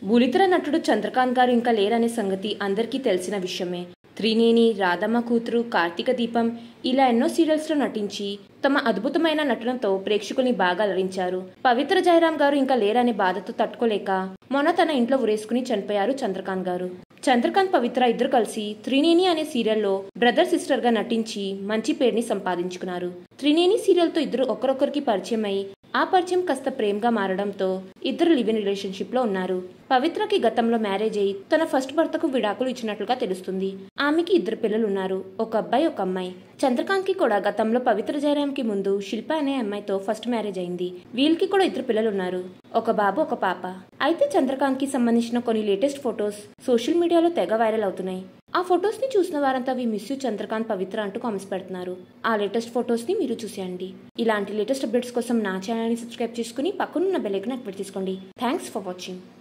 బులితెర నటుడు చంద్రకాంత్ గారు ఇంకా లేరనే సంగతి అందరికీ తెలిసిన విషయమే త్రినేని రాధమ్మ కూతురు కార్తీక దీపం ఇలా ఎన్నో సీరియల్స్ లో నటించి తమ అద్భుతమైన నటనతో ప్రేక్షకుల్ని బాగా అలరించారు పవిత్ర జయరాం గారు ఇంకా లేరనే బాధతో తట్టుకోలేక మొన్న తన ఇంట్లో ఉరేసుకుని చనిపోయారు చంద్రకాంత్ గారు చంద్రకాంత్ పవిత్ర ఇద్దరు కలిసి త్రినేని అనే సీరియల్లో బ్రదర్ సిస్టర్ గా నటించి మంచి పేరుని సంపాదించుకున్నారు త్రినేని సీరియల్ తో ఇద్దరు ఒకరొకరికి పరిచయం అయి ఆ పరిచయం కాస్త ప్రేమగా మారడంతో ఇద్దరు లివ్ ఇన్ రిలేషన్షిప్ లో ఉన్నారు పవిత్రకి గతంలో మ్యారేజ్ అయి తన ఫస్ట్ భర్తకు విడాకులు ఇచ్చినట్లుగా తెలుస్తుంది ఆమెకి ఇద్దరు పిల్లలు ఉన్నారు ఒక అబ్బాయి ఒక అమ్మాయి చంద్రకాంత్ కి కూడా గతంలో పవిత్ర జయరాం కి ముందు శిల్ప అనే అమ్మాయితో ఫస్ట్ మ్యారేజ్ అయింది వీళ్ళకి కూడా ఇద్దరు పిల్లలు ఉన్నారు ఒక బాబు ఒక పాప అయితే చంద్రకాంత్ కి సంబంధించిన కొన్ని లేటెస్ట్ ఫొటోస్ సోషల్ మీడియాలో తెగ వైరల్ అవుతున్నాయి ఆ ఫొటోస్ ని చూసిన వారంతా we miss you Chandrakanth Pavitra అంటూ కామెంట్స్ పెడుతున్నారు ఆ లేటెస్ట్ ఫొటోస్ ని మీరు చూసేయండి ఇలాంటి లేటెస్ట్ అప్డేట్స్ కోసం నా ఛానల్ ని సబ్స్క్రైబ్ చేసుకుని పక్కనున్న బెల్ ఐకాన్ యాక్టివేట్ చేసుకోండి థ్యాంక్స్ ఫర్ వాచింగ్